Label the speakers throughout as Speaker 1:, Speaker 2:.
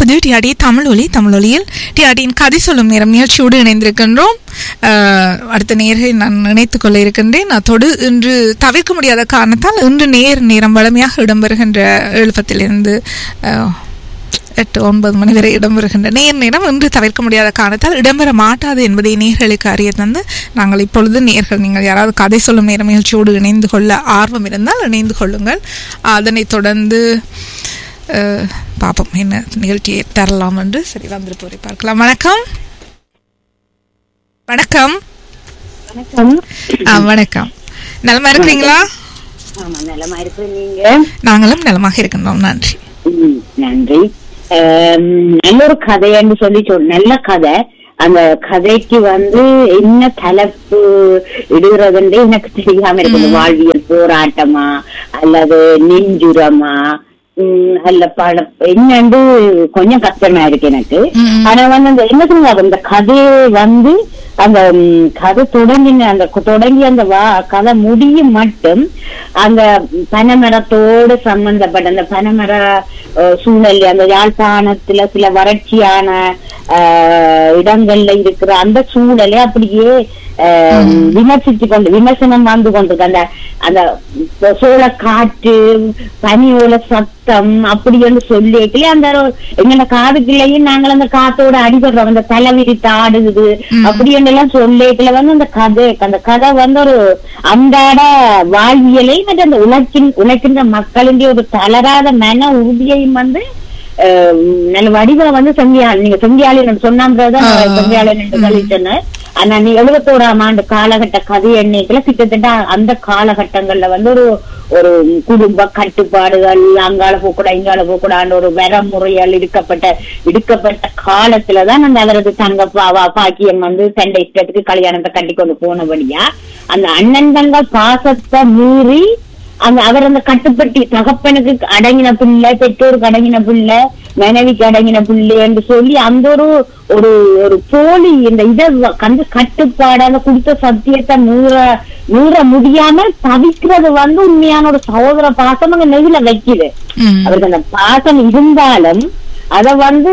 Speaker 1: இது டிஆடி தமிழ் ஒலி தமிழ் ஒலியில் டிஆடியின் கதை சொல்லும் நேரம் நிகழ்ச்சியோடு இணைந்திருக்கின்றோம் அஹ், அடுத்த நேரை நான் நினைத்துக் கொள்ள இருக்கின்றேன் அத்தோடு இன்று தவிர்க்க முடியாத காரணத்தால் இன்று நேர் நேரம் வளமையாக இடம்பெறுகின்ற எழுப்பத்திலிருந்து அஹ், எட்டு ஒன்பது மணி வரை இடம்பெறுகின்ற நேர் நேரம் இன்று தவிர்க்க முடியாத காரணத்தால் இடம்பெற மாட்டாது என்பதை நேர்களுக்கு அறிய தந்து நாங்கள் இப்பொழுது நேர்கள் நீங்கள் யாராவது கதை சொல்லும் நேரம் நிகழ்ச்சியோடு இணைந்து கொள்ள ஆர்வம் இருந்தால் இணைந்து கொள்ளுங்கள் அதனைத் தொடர்ந்து அஹ், பார்ப்போம் என்ன நிகழ்ச்சியை தரலாம் என்று சரி வந்துட்டு போய் பார்க்கலாம் வணக்கம் வணக்கம்
Speaker 2: வணக்கம்
Speaker 1: ஆ, வணக்கம் நலமா இருக்கிறீங்களா
Speaker 2: ஆமா நலமா இருக்கு நீங்க
Speaker 1: நாங்களும் நலமாக இருக்கின்றோம் நன்றி
Speaker 2: ம், நன்றி ஆம், நல்ல ஒரு கதைன்னு சொல்லி சொல் நல்ல கதை அந்த கதைக்கு வந்து என்ன தலைப்பு இடுகிறதுன்னு எனக்கு தெரியாம இருக்குது வாழ்வியல் போராட்டமா அல்லது நெஞ்சுரமா ம், அல்ல பல என்னண்டு கொஞ்சம் கஷ்டமா இருக்கு எனக்கு
Speaker 1: ம்.
Speaker 2: ஆனா வந்து அந்த என்ன சொல்லுவாங்க அந்த கதையை வந்து அந்த ம், கதை தொடங்கின அந்த கு- தொடங்கி அந்த வா கதை முடியும் மட்டும் அந்த பனைமரத்தோடு சம்பந்தப்பட்ட அந்த பனைமர அஹ், சூழல் அந்த யாழ்ப்பாணத்துல சில வறட்சியான அஹ், இடங்கள்ல இருக்கிற அந்த சூழலை அப்படியே அஹ், விமர்சிச்சு கொண்டு விமர்சனம் வந்து கொண்டிருக்கு அந்த அந்த சோள காற்று பனியோல சத்தம் அப்படி என்று சொல்லிட்டு அந்த ஒரு- எங்களோட காதுக்குள்ளேயும் நாங்கள் அந்த காத்தோட அடிபடுறோம் அந்த தலைவிரித்து ஆடுது அப்படி எல்லாம் சொல்லிட்டுல வந்து அந்த கதை அந்த கதை வந்து ஒரு அன்றாட வாழ்வியலை மற்றும் அந்த உழைக்கின் உழைக்கின்ற மக்களின் ஒரு தளராத மன உறுதியையும் வந்து அஹ், நல்ல வடிவா வந்து செங்கியாள் நீங்க செங்கியாளி சொன்னான்றதான் செங்கியாளன் என்று சொல்லி சொன்னேன் ஆனா நீ எழுபத்தோராம் ஆண்டு காலகட்ட கதை எண்ணிக்கையில கிட்டத்தட்ட அந்த காலகட்டங்கள்ல வந்து ஒரு ஒரு குடும்ப கட்டுப்பாடுகள் அங்கால போக்கூடா இங்கால போக்கூடான்னு ஒரு வரமுறையால் இடுக்கப்பட்ட இடுக்கப்பட்ட காலத்துலதான் அந்த அவரது தங்க பாவா பாக்கியம் வந்து தண்டை இஷ்டத்துக்கு கல்யாணத்தை கட்டி கொண்டு போனபடியா அந்த அண்ணன் தங்கள் பாசத்தை மீறி அந்த அவர் அந்த கட்டுப்பட்டி தகப்பனுக்கு அடங்கின பிள்ளை பெற்றோருக்கு அடங்கின பிள்ளை மனைவிக்கு அடங்கின பிள்ளை என்று சொல்லி அந்த ஒரு ஒரு ஒரு போலி இந்த இத வ- கண்டு கட்டுப்பாடு அந்த கொடுத்த சத்தியத்தை மீற மீற முடியாம தவிக்கிறது வந்து உண்மையான ஒரு சகோதர பாசம் அங்க நெகில வைக்குது
Speaker 1: ம்.
Speaker 2: அவருக்கு அந்த பாசம் இருந்தாலும் அத வந்து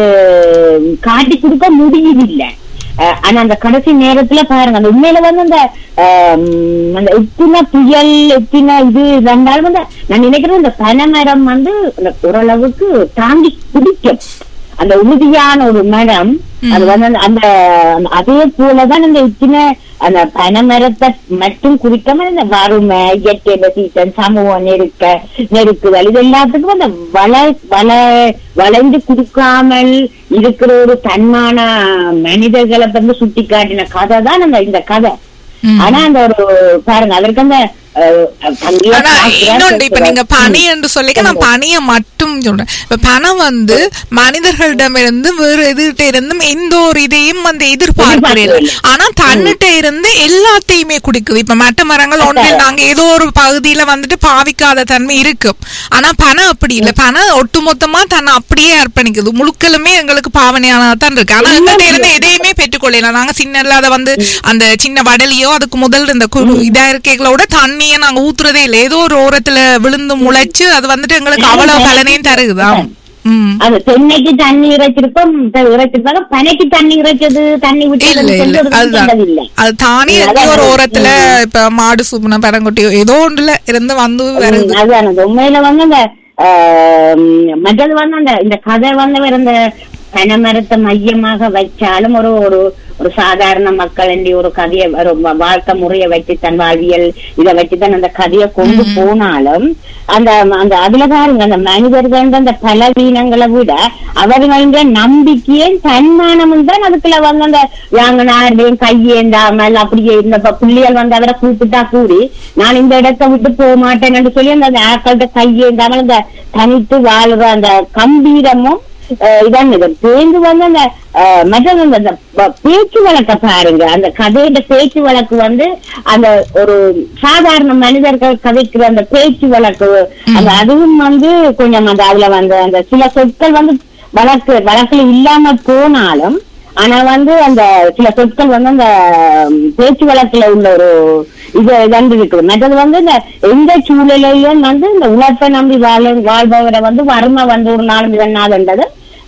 Speaker 2: காட்டி கொடுக்க முடியவில்லை அஹ் ஆனா அந்த கடைசி நேரத்துல பாருங்க அந்த உண்மையில வந்து அந்த ஆம், அந்த எத்தின புயல் எத்தின இது இருந்தாலும் வந்து நான் நினைக்கிறேன் இந்த பனைமரம் வந்து அந்த ஓரளவுக்கு தாங்கி பிடிக்கும் அந்த உறுதியான ஒரு மரம் அது வந்து அந்த- அந்த அந்த- அதே போலதான் அந்த இத்தனை அந்த பனைமரத்தை மட்டும் குறிக்காம இந்த வறுமை இயற்கை சீசன் சமூக நெருக்க நெருக்குதல் இது எல்லாத்துக்கும் அந்த வள வள வளைந்து கொடுக்காமல் இருக்கிற ஒரு தன்மான மனிதர்களை வந்து சுட்டி காட்டின கதை தான் அந்த இந்த கதை
Speaker 1: ம்.
Speaker 2: ஆனா அந்த ஒரு பாருங்க அதற்கு அந்த அஹ், அங்கேயே
Speaker 1: ஆனா
Speaker 2: பார்க்கிறா
Speaker 1: இன்னொன்று இப்ப நீங்க
Speaker 2: சொல்றாரு.
Speaker 1: பனி என்று சொல்லிக்க நான் பனியை மட்டும் சொல்றேன் இப்ப பணம் வந்து மனிதர்களிடமிருந்து வேறு எதிர்கிட்ட இருந்தும் எந்த ஒரு இதையும் வந்து எதிர்பார்க்கிறேன்
Speaker 2: எதிர்பார்க்கவில்லை.
Speaker 1: ஆனா தன்னிட்ட இருந்து எல்லாத்தையுமே குடிக்குது இப்ப மட்ட மரங்கள் ஒன்றில் நாங்க ஏதோ ஒரு பகுதியில வந்துட்டு பாவிக்காத தன்மை இருக்கும் ஆனா பணம் அப்படி இல்ல பணம் ஒட்டுமொத்தமா தன்னை அப்படியே அர்ப்பணிக்குது முழுக்களுமே எங்களுக்கு பாவனையானதா தான் இருக்கு ஆனா எங்கிட்ட இருந்து எதையுமே பெற்றுக்கொள்ளலாம் நாங்க சின்ன இல்லாத வந்து அந்த சின்ன வடலியோ அதுக்கு முதல் இந்த குரு இதா இருக்கைகளோட தண்ணியை நாங்க ஊத்துறதே இல்லை ஏதோ ஒரு ஓரத்துல விழுந்து முளைச்சு அது வந்துட்டு எங்களுக்கு அவ்வளவு பலனையும் தருகுதா ம்
Speaker 2: அது தென்னைக்கு தண்ணி இறைச்சிருப்போம் த- இறைச்சிருப்பாங்க பனைக்கு தண்ணி இறைச்சது தண்ணி
Speaker 1: இல்ல
Speaker 2: விட்டு
Speaker 1: இல்ல அதுதான்
Speaker 2: இல்ல
Speaker 1: அது தானே எங்கேயோ ஒரு ஓரத்துல இப்ப மாடு சூப்புன பரங்குட்டியோ ஏதோ ஒன்றுல இருந்து வந்து வருது
Speaker 2: அதுதான் அந்த உண்மையில வந்து அந்த ஆஹ், மற்றது வந்து அந்த இந்த கதை வந்து வேற இந்த பனைமரத்தை மையமாக வச்சாலும் ஒரு ஒரு ஒரு சாதாரண மக்கள் ஒரு கதையை ஒரு வா- வாழ்க்கை முறையை வச்சு தன் வாழ்வியல் இதை வச்சுதான் அந்த கதையை கொண்டு போனாலும் அந்த அந்த அதுல பாருங்க அந்த மனிதர்கள் அந்த பலவீனங்களை விட அவர்கள நம்பிக்கையும் தன்மானமும் தான் அதுக்குள்ள வந்து அந்த யாங்கனாருடையும் கையேந்தாமல் அப்படியே இந்த ப- பிள்ளைகள் வந்து அவரை கூப்பிட்டா கூடி நான் இந்த இடத்தை விட்டு போக மாட்டேன்னு சொல்லி அந்த ஆக்கள்கிட்ட கையேந்தாமல் அந்த தனித்து வாழ்ற அந்த கம்பீரமும் அஹ், இதான் இது சேர்ந்து வந்து அந்த அஹ், மற்றது அந்த அந்த ப- பேச்சு வழக்க பாருங்க அந்த கதையோட பேச்சு வழக்கு வந்து அந்த ஒரு சாதாரண மனிதர்கள் கதைக்கிற அந்த பேச்சு வழக்கு அந்த அதுவும் வந்து கொஞ்சம் அந்த அதுல வந்து அந்த சில சொற்கள் வந்து வழக்கு வழக்குல இல்லாம போனாலும் ஆனா வந்து அந்த சில சொற்கள் வந்து அந்த ம், பேச்சு வழக்குல உள்ள ஒரு இது வந்து இருக்குது மற்றது வந்து இந்த எந்த சூழ்நிலையிலும் வந்து இந்த உழைப்பை நம்பி வாழ வாழ்பவரை வந்து வறுமை வந்து ஒரு நாளும் இதனால்ன்றது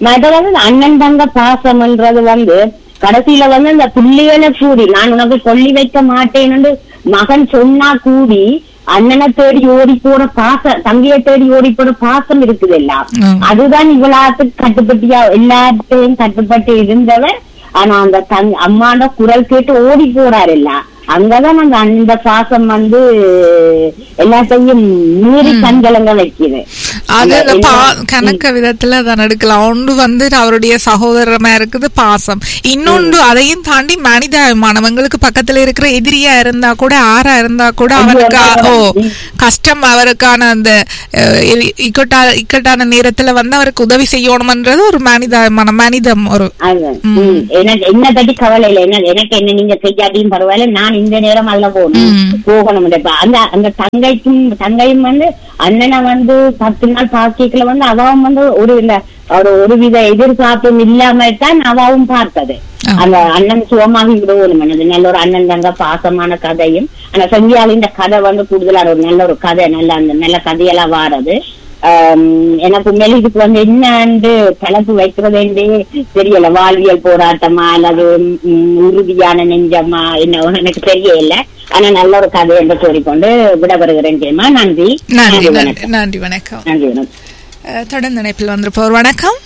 Speaker 2: மற்றது வந்து அண்ணன் தங்க பாசம்ன்றது வந்து கடைசியில வந்து இந்த பிள்ளைகளை கூடி நான் உனக்கு சொல்லி வைக்க மாட்டேன்னு மகன் சொன்னா கூடி அண்ணனை தேடி ஓடி போற பாசம் தங்கையை தேடி ஓடி போற பாசம் இருக்குது எல்லாம்
Speaker 1: ஆமா.
Speaker 2: அதுதான் இவ்வளவுக்கு கட்டுப்பட்டியா எல்லாத்தையும் கட்டுப்பட்டு இருந்தவர் ஆனா அந்த தங் அம்மாண்ட குரல் கேட்டு ஓடி போறாரு இல்ல அங்கதான் அந்த அந்த பாசம் வந்து எல்லாத்தையும் மீறி கண்கலங்க வைக்குது
Speaker 1: அது அந்த
Speaker 2: அந்த
Speaker 1: பா
Speaker 2: எல்லா-
Speaker 1: கணக்க விதத்துல அதை எடுக்கலாம் ஒன்று வந்து அவருடைய சகோதரமா இருக்குது பாசம் இன்னொன்று அதையும் தாண்டி மனிதாபிமானவங்களுக்கு பக்கத்துல இருக்கிற எதிரியா இருந்தா கூட ஆறா இருந்தா கூட அவருக்கு ஆ- ஓ கஷ்டம் அவருக்கான அந்த அஹ், இ- இக்கட்டா இக்கட்டான நேரத்துல வந்து அவருக்கு உதவி செய்யணும்ன்றது ஒரு மனிதாபிமானம் மனிதம் ஒரு
Speaker 2: அதுதான். ம். எனக்கு என்ன பத்தி கவலை இல்லை என்ன எனக்கு என்ன நீங்க செய்யாட்டியும் பரவாயில்ல நான் இந்த நேரம் அதுல போகணும்
Speaker 1: ம்.
Speaker 2: போகணும் இப்ப அந்த அந்த தங்கைக்கும் தங்கையும் வந்து அண்ணனை வந்து பத்து நாள் பாக்கிக்கல வந்து அவன் வந்து ஒரு இல்ல ஒரு ஒரு வித எதிர்பார்ப்பும் இல்லாம தான் அவாவும் பார்த்தது
Speaker 1: ஆ.
Speaker 2: அந்த அண்ணன் சுகமாக விடுவோம் அது நல்ல ஒரு அண்ணன் தங்க பாசமான கதையும் ஆனா செஞ்சியால இந்த கதை வந்து கூடுதலா ஒரு நல்ல ஒரு கதை நல்ல அந்த நல்ல கதையெல்லாம் வாரது ஆம், எனக்கு உண்மையில இதுக்கு வந்து என்னன்னு தலைப்பு வைக்கிறதே தெரியல வாழ்வியல் போராட்டமா அல்லது ம், உறுதியான நெஞ்சமா என்ன எனக்கு தெரியல ஆனா நல்ல ஒரு கதை என்று சொல்லிக்கொண்டு விடப்படுகிறேன் ஜெயமா நன்றி
Speaker 1: நன்றி
Speaker 2: நன்றி
Speaker 1: நன்றி
Speaker 2: வணக்கம்
Speaker 1: நன்றி வணக்கம்
Speaker 2: நன்றி வணக்கம்
Speaker 1: அஹ், தொடர்ந்து இணைப்பில் வந்திருப்போர் வணக்கம்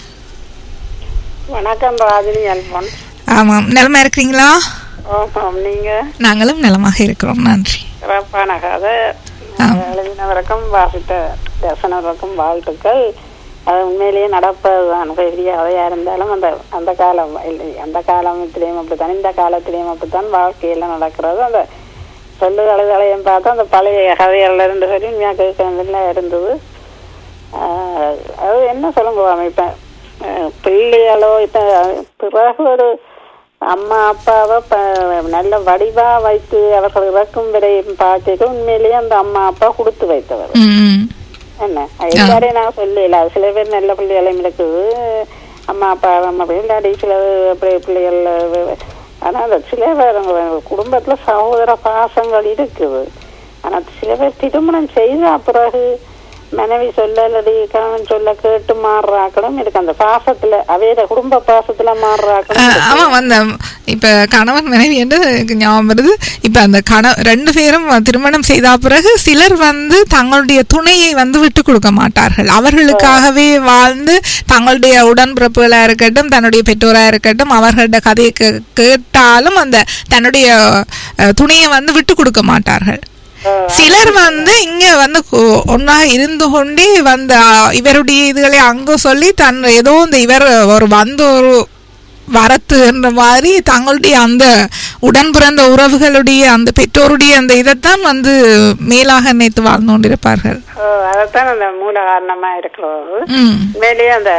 Speaker 3: வணக்கம் ராஜினி அல்பன்
Speaker 1: ஆமாம் நிலமா இருக்கிறீங்களா
Speaker 3: ஆமாம் நீங்க
Speaker 1: நாங்களும் நலமாக இருக்கிறோம் நன்றி
Speaker 3: சிறப்பான கதை
Speaker 1: ஆம்.
Speaker 3: எழுதினவருக்கும் வாசித்த தசனருக்கும் வாழ்த்துக்கள் அது உண்மையிலேயே நடப்பதுதான் பெரிய கதையா இருந்தாலும் அந்த அந்த காலம் இல்லை அந்த காலத்திலையும் அப்படித்தான் இந்த காலத்திலையும் அப்படித்தான் வாழ்க்கையில நடக்கிறது அந்த சொல்லு கழுதலையும் பார்த்தா அந்த பழைய கதைகள்ல இருந்து சரி உண்மையா கேட்கறதுல இருந்தது ஆஹ் அது என்ன சொல்லுங்க இப்ப அஹ் பிள்ளைகளோ இப்ப பிறகு ஒரு அம்மா அப்பாவை ப- நல்ல வடிவா வைத்து அவர்கள் இறக்கும் வரை பார்த்துட்டு உண்மையிலேயே அந்த அம்மா அப்பா கொடுத்து வைத்தவர்
Speaker 1: ம்
Speaker 3: என்ன எல்லாரையும் நான் சொல்லல சில பேர் நல்ல பிள்ளைகளும் இருக்குது அம்மா அப்பா அம்மா அப்படி இல்லாட்டி சில அப்படி பிள்ளைகள் வ- ஆனா அந்த சில பேர் அவங்க குடும்பத்துல சகோதர பாசங்கள் இருக்குது ஆனா சில பேர் திருமணம் செய்த பிறகு மனைவி சொல்ல அல்லது கணவன் சொல்ல கேட்டு மாறுறாக்களும் இருக்கு அந்த பாசத்துல அவையோட குடும்ப பாசத்துல மாறுறாக்களும்
Speaker 1: அஹ்,
Speaker 3: இருக்கு.
Speaker 1: ஆமா அந்த இப்ப கணவன் மனைவி என்று எனக்கு ஞாபகம் வருது இப்ப அந்த கண ரெண்டு பேரும் திருமணம் செய்த பிறகு சிலர் வந்து தங்களுடைய துணையை வந்து விட்டு கொடுக்க மாட்டார்கள் அவர்களுக்காகவே வாழ்ந்து தங்களுடைய உடன்பிறப்புகளா இருக்கட்டும் தன்னுடைய பெற்றோரா இருக்கட்டும் அவர்களோட கதையை கே- கேட்டாலும் அந்த தன்னுடைய அஹ், துணையை வந்து விட்டு கொடுக்க மாட்டார்கள் சிலர் வந்து இங்க வந்து கு- ஒன்னாக இருந்து கொண்டே வந்து ஆ, இவருடைய இதுகளை அங்க சொல்லி தன் ஏதோ இந்த இவர் ஒரு வந்து ஒரு வரத்து என்ற மாதிரி தங்களுடைய அந்த உடன் பிறந்த உறவுகளுடைய அந்த பெற்றோருடைய அந்த இதைத்தான் வந்து மேலாக நினைத்து வாழ்ந்து கொண்டிருப்பார்கள்
Speaker 3: ஓ, அதைத்தான் அந்த மூல காரணமா இருக்கிறது
Speaker 1: ம்
Speaker 3: உண்மையிலேயே அந்த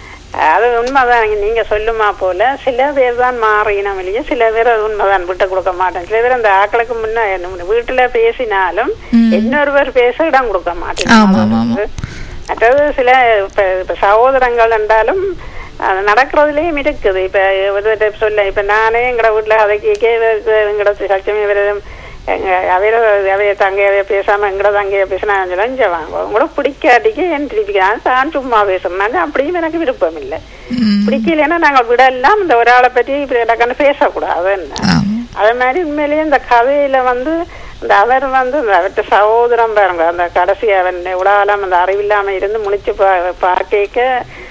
Speaker 3: அது உண்மைதான் நீங்க- நீங்க சொல்லுமா போல சில பேர் தான் மாறினம் இல்லையா சில பேர் அது உண்மைதான் விட்டு கொடுக்க மாட்டேன் சில பேர் அந்த ஆக்களுக்கு முன்ன என்ன- வீட்டுல பேசினாலும் இன்னொருவர் பேச இடம் கொடுக்க
Speaker 1: ஆமா, ஆமா, ஆமா.
Speaker 3: மாட்டேன் மற்றது சில இப்ப இப்ப சகோதரங்கள் என்றாலும் அது நடக்கிறதுலயும் இருக்குது இப்ப இவர்கிட்ட சொல்ல இப்ப நானே எங்கட வீட்டுல கதைக்கு எங்கட சச்சமே விரதம் எங்க அவையில அவைய தங்கையவைய பேசாம எங்கட தங்கைய பேசினா லஞ்சம் வாங்க உங்களோட பிடிக்காட்டிக்கு என் திருப்பி நான் தான் சும்மா பேசுறேன் அப்படியும் எனக்கு விருப்பம் இல்லை
Speaker 1: ம்.
Speaker 3: பிடிக்கலைன்னா நாங்கள் விடலாம் இந்த ஒரு ஆளை பற்றி இப்படி எனக்குன்னு பேசக்கூடாது என்ன
Speaker 1: ஆமா.
Speaker 3: அதே மாதிரி உண்மையிலேயே இந்த கதையில வந்து இந்த அவர் வந்து இந்த அவர்கிட்ட சகோதரம் பாருங்க அந்த கடைசி அவன் உலகாலம் அந்த அறிவில்லாம இருந்து முடிச்சு பார்க்க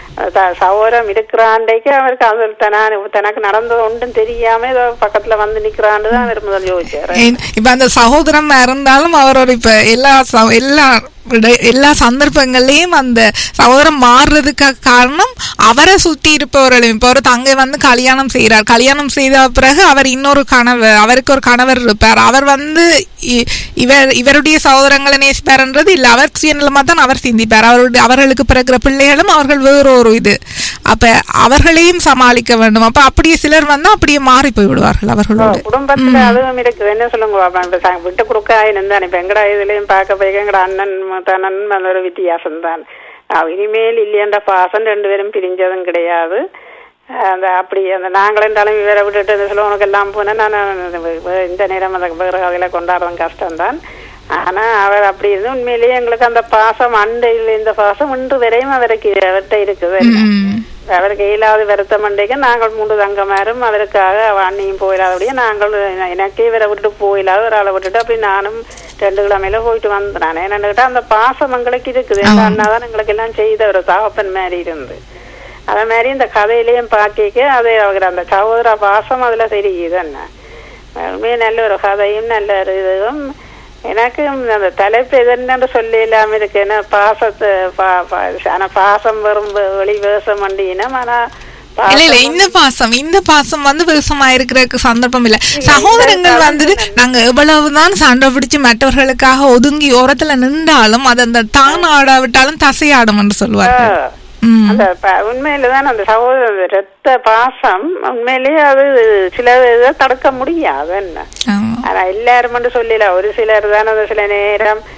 Speaker 3: சகோதரம் இருக்கிறாண்டைக்கு அவருக்கு அது தன தனக்கு நடந்தது ஒன்றும் தெரியாம ஏதோ பக்கத்துல வந்து நிக்கிறான்னு தான் அவர் முதல் யோசிச்சாரு
Speaker 1: ஏன், இப்ப அந்த சகோதரம் இருந்தாலும் அவர் ஒரு இப்ப எல்லா ச- எல்லா இட- எல்லா சந்தர்ப்பங்கள்லயும் அந்த சகோதரம் மாறுறதுக்கு காரணம் அவரை சுத்தி இருப்பவர்களும் இப்ப ஒரு தங்கை வந்து கல்யாணம் செய்யறார் கல்யாணம் செய்த பிறகு அவர் இன்னொரு கணவர் அவருக்கு ஒரு கணவர் இருப்பார் அவர் வந்து இ- இவர் இவருடைய சகோதரங்களை நேசிப்பார்ன்றது இல்ல அவர் சுயநலமா தான் அவர் சிந்திப்பார் அவருடைய அவர்களுக்கு பிறகுற பிள்ளைகளும் அவர்கள் வேறொரு இது அப்ப அவர்களையும் சமாளிக்க வேண்டும் அப்ப அப்படியே சிலர் வந்து அப்படியே மாறி போய் விடுவார்கள் அவர்களோடு
Speaker 3: குடும்பத்துல அதுவும் இருக்குது என்ன சொல்லுங்க பாப்பா இப்ப ச- விட்டு கொடுக்காயின்னு தான் இப்ப எங்கடா இதுலயும் பார்க்க போய் எங்கட அண்ணன் தனன் அந்த ஒரு வித்தியாசம் தான் இனிமேல் இல்லையன்ற பாசம் ரெண்டு பேரும் பிரிஞ்சதும் கிடையாது அஹ் அந்த அப்படி அந்த நாங்களும் இருந்தாலும் இவரை விட்டுட்டு இந்த சில உனக்கு எல்லாம் போனேன் நான் இந்த நேரம் அந்த வேறு வகையில கொண்டாடுறது கஷ்டம்தான் ஆனா அவர் அப்படி இருந்து உண்மையிலேயே எங்களுக்கு அந்த பாசம் அண்டையில் இந்த பாசம் இன்று வரையும் அவருக்கு அவர்கிட்ட இருக்குது
Speaker 1: ம்.
Speaker 3: அவருக்கு இயலாது வருத்த மண்டைக்கு நாங்கள் மூன்று தங்கமாரும் அதற்காக அவ அண்ணியும் போயிடாதபடியே நாங்கள் எனக்கே இவரை விட்டுட்டு போயிடாத ஒரு ஆளை விட்டுட்டு அப்படி நானும் ரெண்டு கிழமையில போயிட்டு வந்தேன் என்னன்னு கேட்டா அந்த பாசம் எங்களுக்கு இருக்குது எங்க அண்ணா தான் எங்களுக்கு எல்லாம் செய்த ஒரு தகப்பன் மாதிரி இருந்து அதே மாதிரி இந்த கதையிலையும் பாக்கிக்க அது அவர் அந்த சகோதர பாசம் அதுல தெரியுது என்ன உண்மையே நல்ல ஒரு கதையும் நல்ல ஒரு இதுவும் எனக்கு அந்த தலைப்பு எதுன்னு சொல்ல இல்லாம இருக்கு என்ன பாசத்தை பா- பா- ஆனா பாசம் வரும் வெளி வேஷம் வண்டினம் ஆனா
Speaker 1: இல்ல இல்ல
Speaker 3: பாசம்
Speaker 1: இந்த பாசம் இந்த பாசம் வந்து விவசமா இருக்கிறதுக்கு சந்தர்ப்பம் இல்ல சகோதரங்கள் வந்துட்டு நாங்க எவ்வளவுதான் சண்டை பிடிச்சு மற்றவர்களுக்காக ஒதுங்கி ஓரத்துல நின்றாலும் அது அந்த தான் ஆடாவிட்டாலும் தசையாடும் என்று சொல்லுவார்கள் ம்.
Speaker 3: அந்த ப- உண்மையிலதான் அந்த சகோதர அந்த ரத்த பாசம் உண்மையிலேயே அது சில இதை தடுக்க முடியாது என்ன
Speaker 1: ஆமா.
Speaker 3: ஆனா எல்லாரும் மட்டும் சொல்லல ஒரு சிலர் தான் அந்த சில நேரம்